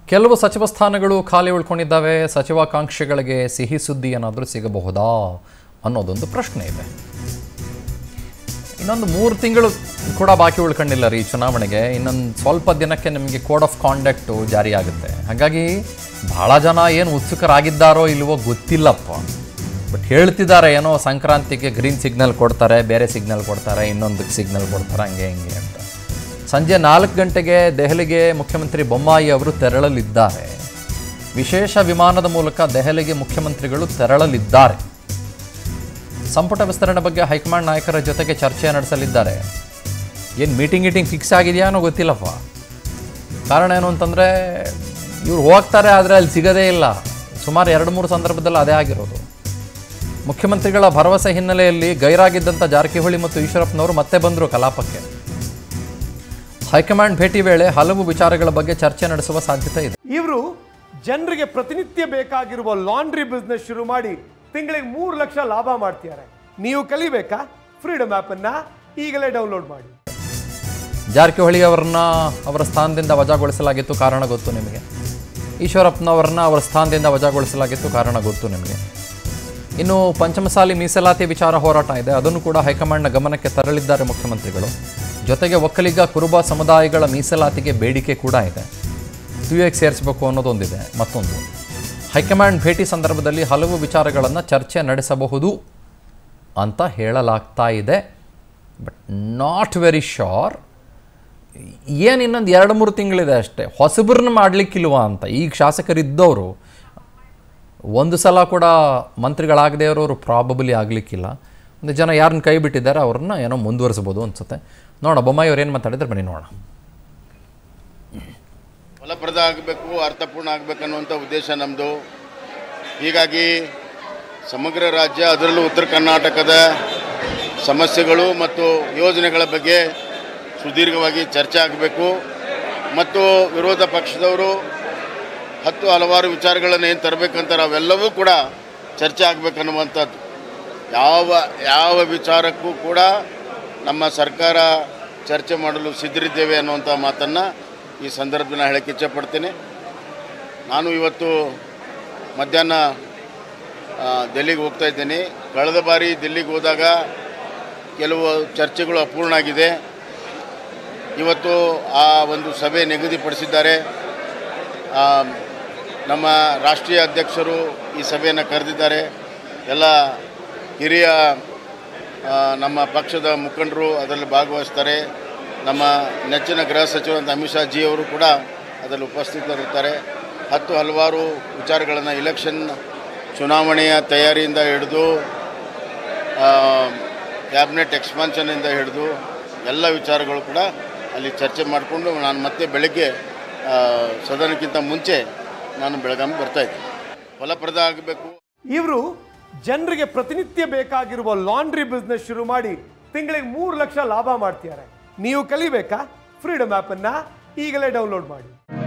ಕೆಲವು ಸಚಿವ ಸ್ಥಾನಗಳು ಖಾಲಿ ಉಳ್ಕೊಂಡಿದ್ದಾವೆ ಸಚಿವಾಕಾಂಕ್ಷಿಗಳಿಗೆ ಸಿಹಿ ಸುದ್ದಿ ಏನಾದರೂ ಸಿಗಬಹುದಾ ಅನ್ನೋದೊಂದು ಪ್ರಶ್ನೆ ಇದೆ ಇನ್ನೊಂದು ಮೂರು ತಿಂಗಳು ಕೂಡ ಬಾಕಿ ಉಳ್ಕೊಂಡಿಲ್ಲ ರೀ ಚುನಾವಣೆಗೆ ಇನ್ನೊಂದು ಸ್ವಲ್ಪ ದಿನಕ್ಕೆ ನಿಮಗೆ ಕೋಡ್ ಆಫ್ ಕಾಂಡಕ್ಟು ಜಾರಿಯಾಗುತ್ತೆ ಹಾಗಾಗಿ ಭಾಳ ಜನ ಏನು ಉತ್ಸುಕರಾಗಿದ್ದಾರೋ ಇಲ್ವೋ ಗೊತ್ತಿಲ್ಲಪ್ಪ ಬಟ್ ಹೇಳ್ತಿದ್ದಾರೆ ಏನೋ ಸಂಕ್ರಾಂತಿಗೆ ಗ್ರೀನ್ ಸಿಗ್ನಲ್ ಕೊಡ್ತಾರೆ ಬೇರೆ ಸಿಗ್ನಲ್ ಕೊಡ್ತಾರೆ ಇನ್ನೊಂದಕ್ಕೆ ಸಿಗ್ನಲ್ ಕೊಡ್ತಾರೆ ಹಂಗೆ ಹಿಂಗೆ ಅಂತ ಸಂಜೆ ನಾಲ್ಕು ಗಂಟೆಗೆ ದೆಹಲಿಗೆ ಮುಖ್ಯಮಂತ್ರಿ ಬೊಮ್ಮಾಯಿ ಅವರು ತೆರಳಲಿದ್ದಾರೆ ವಿಶೇಷ ವಿಮಾನದ ಮೂಲಕ ದೆಹಲಿಗೆ ಮುಖ್ಯಮಂತ್ರಿಗಳು ತೆರಳಲಿದ್ದಾರೆ ಸಂಪುಟ ವಿಸ್ತರಣೆ ಬಗ್ಗೆ ಹೈಕಮಾಂಡ್ ನಾಯಕರ ಜೊತೆಗೆ ಚರ್ಚೆ ನಡೆಸಲಿದ್ದಾರೆ ಏನು ಮೀಟಿಂಗ್ ಗೀಟಿಂಗ್ ಫಿಕ್ಸ್ ಆಗಿದೆಯಾ ಅನ್ನೋ ಗೊತ್ತಿಲ್ಲಪ್ಪ ಕಾರಣ ಏನು ಅಂತಂದರೆ ಇವ್ರು ಹೋಗ್ತಾರೆ ಆದರೆ ಅಲ್ಲಿ ಸಿಗೋದೇ ಇಲ್ಲ ಸುಮಾರು ಎರಡು ಮೂರು ಸಂದರ್ಭದಲ್ಲಿ ಅದೇ ಆಗಿರೋದು ಮುಖ್ಯಮಂತ್ರಿಗಳ ಭರವಸೆ ಹಿನ್ನೆಲೆಯಲ್ಲಿ ಗೈರಾಗಿದ್ದಂಥ ಜಾರಕಿಹೊಳಿ ಮತ್ತು ಈಶ್ವರಪ್ಪನವರು ಮತ್ತೆ ಬಂದರು ಕಲಾಪಕ್ಕೆ ಹೈಕಮಾಂಡ್ ಭೇಟಿ ವೇಳೆ ಹಲವು ವಿಚಾರಗಳ ಬಗ್ಗೆ ಚರ್ಚೆ ನಡೆಸುವ ಸಾಧ್ಯತೆ ಇದೆ ಇವರು ಜನರಿಗೆ ಪ್ರತಿನಿತ್ಯ ಬೇಕಾಗಿರುವ ಲಾಂಡ್ರಿ ಬಿಸ್ನೆಸ್ ಶುರು ಮಾಡಿ ತಿಂಗಳಿಗೆ ಮೂರು ಲಕ್ಷ ಲಾಭ ಮಾಡ್ತಿದ್ದಾರೆ ನೀವು ಕಲಿಬೇಕಾ ಫ್ರೀಡಮ್ ಆಪ್ ಅನ್ನ ಈಗಲೇ ಡೌನ್ಲೋಡ್ ಮಾಡಿ ಜಾರಕಿಹೊಳಿ ಅವರನ್ನ ಅವರ ಸ್ಥಾನದಿಂದ ವಜಾಗೊಳಿಸಲಾಗಿತ್ತು ಕಾರಣ ಗೊತ್ತು ನಿಮಗೆ ಈಶ್ವರಪ್ಪನವರನ್ನ ಅವರ ಸ್ಥಾನದಿಂದ ವಜಾಗೊಳಿಸಲಾಗಿತ್ತು ಕಾರಣ ಗೊತ್ತು ನಿಮಗೆ ಇನ್ನು ಪಂಚಮಸಾಲಿ ಮೀಸಲಾತಿ ವಿಚಾರ ಹೋರಾಟ ಇದೆ ಅದನ್ನು ಕೂಡ ಹೈಕಮಾಂಡ್ನ ಗಮನಕ್ಕೆ ತರಲಿದ್ದಾರೆ ಮುಖ್ಯಮಂತ್ರಿಗಳು ಜೊತೆಗೆ ಒಕ್ಕಲಿಗ ಕುರುಬ ಸಮುದಾಯಗಳ ಮೀಸಲಾತಿಗೆ ಬೇಡಿಕೆ ಕೂಡ ಇದೆ ಗೆ ಸೇರಿಸಬೇಕು ಅನ್ನೋದೊಂದಿದೆ ಮತ್ತೊಂದು ಹೈಕಮಾಂಡ್ ಭೇಟಿ ಸಂದರ್ಭದಲ್ಲಿ ಹಲವು ವಿಚಾರಗಳನ್ನು ಚರ್ಚೆ ನಡೆಸಬಹುದು ಅಂತ ಹೇಳಲಾಗ್ತಾ ಇದೆ ಬಟ್ ನಾಟ್ ವೆರಿ ಶೋರ್ ಏನು ಇನ್ನೊಂದು ಎರಡು ಮೂರು ತಿಂಗಳಿದೆ ಅಷ್ಟೇ ಹೊಸಬ್ರನ್ನ ಮಾಡಲಿಕ್ಕಿಲ್ವಾ ಅಂತ ಈಗ ಶಾಸಕರಿದ್ದವರು ಒಂದು ಸಲ ಕೂಡ ಮಂತ್ರಿಗಳಾಗದೇ ಇರೋರು ಪ್ರಾಬಬಲಿ ಆಗಲಿಕ್ಕಿಲ್ಲ ಒಂದು ಜನ ಯಾರನ್ನ ಕೈ ಬಿಟ್ಟಿದ್ದಾರೆ ಅವ್ರನ್ನ ಏನೋ ಮುಂದುವರಿಸ್ಬೋದು ಅನ್ಸುತ್ತೆ ನೋಡೋಣ ಬೊಮ್ಮಾಯಿ ಅವ್ರು ಏನು ಮಾತಾಡಿದ್ರೆ ಬನ್ನಿ ನೋಡೋಣ ಫಲಪ್ರದ ಆಗಬೇಕು ಅರ್ಥಪೂರ್ಣ ಆಗಬೇಕನ್ನುವಂಥ ಉದ್ದೇಶ ನಮ್ಮದು ಹೀಗಾಗಿ ಸಮಗ್ರ ರಾಜ್ಯ ಅದರಲ್ಲೂ ಉತ್ತರ ಕರ್ನಾಟಕದ ಸಮಸ್ಯೆಗಳು ಮತ್ತು ಯೋಜನೆಗಳ ಬಗ್ಗೆ ಸುದೀರ್ಘವಾಗಿ ಚರ್ಚೆ ಆಗಬೇಕು ಮತ್ತು ವಿರೋಧ ಪಕ್ಷದವರು ಹತ್ತು ಹಲವಾರು ವಿಚಾರಗಳನ್ನು ಏನು ತರಬೇಕಂತಾರೆ ಅವೆಲ್ಲವೂ ಕೂಡ ಚರ್ಚೆ ಆಗಬೇಕನ್ನುವಂಥದ್ದು ಯಾವ ಯಾವ ವಿಚಾರಕ್ಕೂ ಕೂಡ ನಮ್ಮ ಸರ್ಕಾರ ಚರ್ಚೆ ಮಾಡಲು ಸಿದ್ಧರಿದ್ದೇವೆ ಅನ್ನುವಂಥ ಮಾತನ್ನು ಈ ಸಂದರ್ಭದಲ್ಲಿ ಹೇಳಕ್ಕೆ ಇಚ್ಛೆಪಡ್ತೇನೆ ನಾನು ಇವತ್ತು ಮಧ್ಯಾಹ್ನ ಆ, ದೆಹಲಿಗೆ ಹೋಗ್ತಾ ಇದ್ದೇನೆ ಕಳೆದ ಬಾರಿ ದಿಲ್ಲಿಗೆ ಹೋದಾಗ ಕೆಲವು ಚರ್ಚೆಗಳು ಅಪೂರ್ಣ ಆಗಿದೆ ಇವತ್ತು ಆ ಒಂದು ಸಭೆ ನಿಗದಿಪಡಿಸಿದ್ದಾರೆ ಆ, ನಮ್ಮ ರಾಷ್ಟ್ರೀಯ ಅಧ್ಯಕ್ಷರು ಈ ಸಭೆಯನ್ನು ಕರೆದಿದ್ದಾರೆ ಎಲ್ಲ ಹಿರಿಯ ಆ, ನಮ್ಮ ಪಕ್ಷದ ಮುಖಂಡರು ಅದರಲ್ಲಿ ಭಾಗವಹಿಸ್ತಾರೆ ನಮ್ಮ ನೆಚ್ಚಿನ ಗೃಹ ಸಚಿವರಂತ ಅಮಿತ್ ಶಾ ಜಿ ಅವರು ಕೂಡ ಅದರಲ್ಲಿ ಉಪಸ್ಥಿತರಿರ್ತಾರೆ ಹತ್ತು ಹಲವಾರು ವಿಚಾರಗಳನ್ನು ಇಲೆಕ್ಷನ್ ಚುನಾವಣೆಯ ತಯಾರಿಯಿಂದ ಹಿಡಿದು ಕ್ಯಾಬಿನೆಟ್ ಎಕ್ಸ್ಪಾನ್ಷನಿಂದ ಹಿಡಿದು ಎಲ್ಲ ವಿಚಾರಗಳು ಕೂಡ ಅಲ್ಲಿ ಚರ್ಚೆ ಮಾಡಿಕೊಂಡು ನಾನು ಮತ್ತೆ ಬೆಳಗ್ಗೆ ಆ, ಸದನಕ್ಕಿಂತ ಮುಂಚೆ ನಾನು ಬೆಳಗಾವಿ ಬರ್ತಾ ಇದ್ದೀನಿ ಫಲಪ್ರದ ಆಗಬೇಕು ಇವರು ಜನರಿಗೆ ಪ್ರತಿನಿತ್ಯ ಬೇಕಾಗಿರುವ ಲಾಂಡ್ರಿ ಬಿಸ್ನೆಸ್ ಶುರು ಮಾಡಿ ತಿಂಗಳಿಗೆ ಮೂರು ಲಕ್ಷ ಲಾಭ ಮಾಡ್ತಿದ್ದಾರೆ ನೀವು ಕಲಿಬೇಕಾ ಫ್ರೀಡಮ್ ಆಪ್ ಅನ್ನ ಈಗಲೇ ಡೌನ್ಲೋಡ್ ಮಾಡಿ